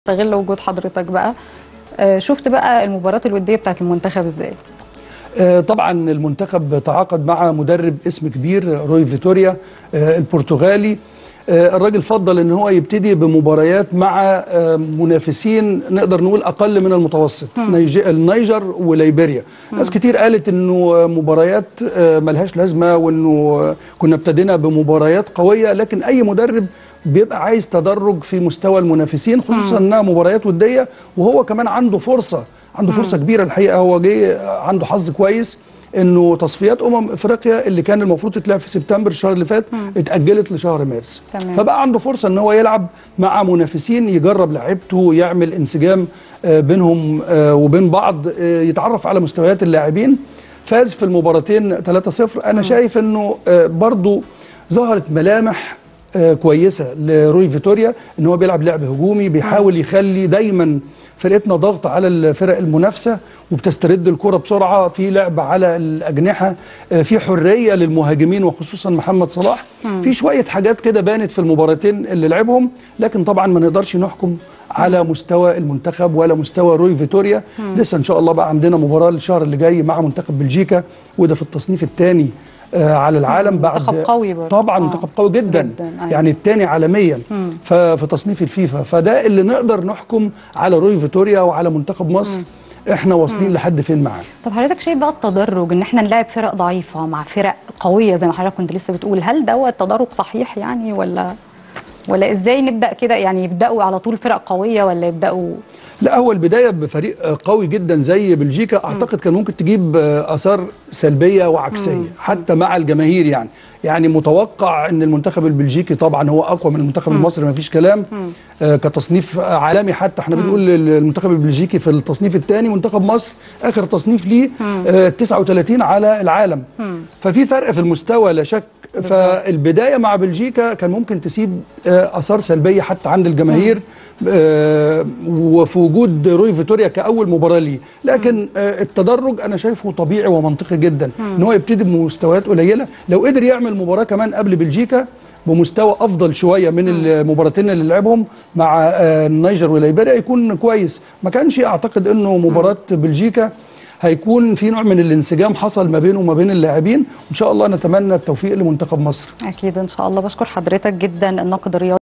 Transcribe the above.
استغل وجود حضرتك بقى آه، شفت بقى المباراة الودية بتاعت المنتخب ازاي؟ آه، طبعا المنتخب تعاقد مع مدرب اسم كبير روي فيتوريا آه، البرتغالي آه، الراجل فضل ان هو يبتدي بمباريات مع آه، منافسين نقدر نقول اقل من المتوسط نيج- النيجر وليبيريا ناس كتير قالت انه مباريات آه، ملهاش لازمه وانه آه، كنا ابتدينا بمباريات قويه لكن اي مدرب بيبقى عايز تدرج في مستوى المنافسين خصوصا انها مباريات وديه وهو كمان عنده فرصه عنده فرصه كبيره الحقيقه هو جه عنده حظ كويس انه تصفيات امم افريقيا اللي كان المفروض تتلعب في سبتمبر الشهر اللي فات اتاجلت لشهر مارس تمام. فبقى عنده فرصه ان هو يلعب مع منافسين يجرب لعيبته يعمل انسجام آه، بينهم آه، وبين بعض آه، يتعرف على مستويات اللاعبين فاز في المباراتين 3-0 انا شايف انه آه، برضو ظهرت ملامح آه، كويسه لروي فيتوريا ان هو بيلعب لعب هجومي بيحاول يخلي دايما فرقتنا ضغط على الفرق المنافسه وبتسترد الكره بسرعه في لعب على الاجنحه آه، في حريه للمهاجمين وخصوصا محمد صلاح في شويه حاجات كده بانت في المباراتين اللي لعبهم لكن طبعا ما نقدرش نحكم على مستوى المنتخب ولا مستوى روي فيتوريا لسه ان شاء الله بقى عندنا مباراه الشهر اللي جاي مع منتخب بلجيكا وده في التصنيف الثاني على العالم بعد منتخب قوي برضه. طبعا آه. منتخب قوي جدا, جداً، أيوة. يعني الثاني عالميا ففي تصنيف الفيفا فده اللي نقدر نحكم على روي فيتوريا وعلى منتخب مصر احنا واصلين لحد فين معاه طب حضرتك شايف بقى التدرج ان احنا نلاعب فرق ضعيفة مع فرق قوية زي ما حضرتك كنت لسه بتقول هل دوت تدرج صحيح يعني ولا ولا ازاي نبدأ كده يعني يبدأوا على طول فرق قوية ولا يبدأوا لا هو البدايه بفريق قوي جدا زي بلجيكا اعتقد كان ممكن تجيب اثار سلبيه وعكسيه حتى مع الجماهير يعني يعني متوقع ان المنتخب البلجيكي طبعا هو اقوى من المنتخب المصري ما فيش كلام آه كتصنيف عالمي حتى احنا بنقول المنتخب البلجيكي في التصنيف الثاني منتخب مصر اخر تصنيف ليه آه 39 على العالم ففي فرق في المستوى لا شك فالبدايه مع بلجيكا كان ممكن تسيب آه اثار سلبيه حتى عند الجماهير آه وفي وجود روي فيتوريا كاول مباراه ليه لكن آه التدرج انا شايفه طبيعي ومنطقي جدا ان هو يبتدي بمستويات قليله لو قدر يعمل مباراه كمان قبل بلجيكا بمستوى افضل شويه من المباراتين اللي لعبهم مع آه النيجر وليبيريا يكون كويس ما كانش اعتقد انه مباراه بلجيكا هيكون في نوع من الانسجام حصل ما بينه وما بين اللاعبين وان شاء الله نتمنى التوفيق لمنتخب مصر اكيد ان شاء الله بشكر حضرتك جدا الناقد الرياضي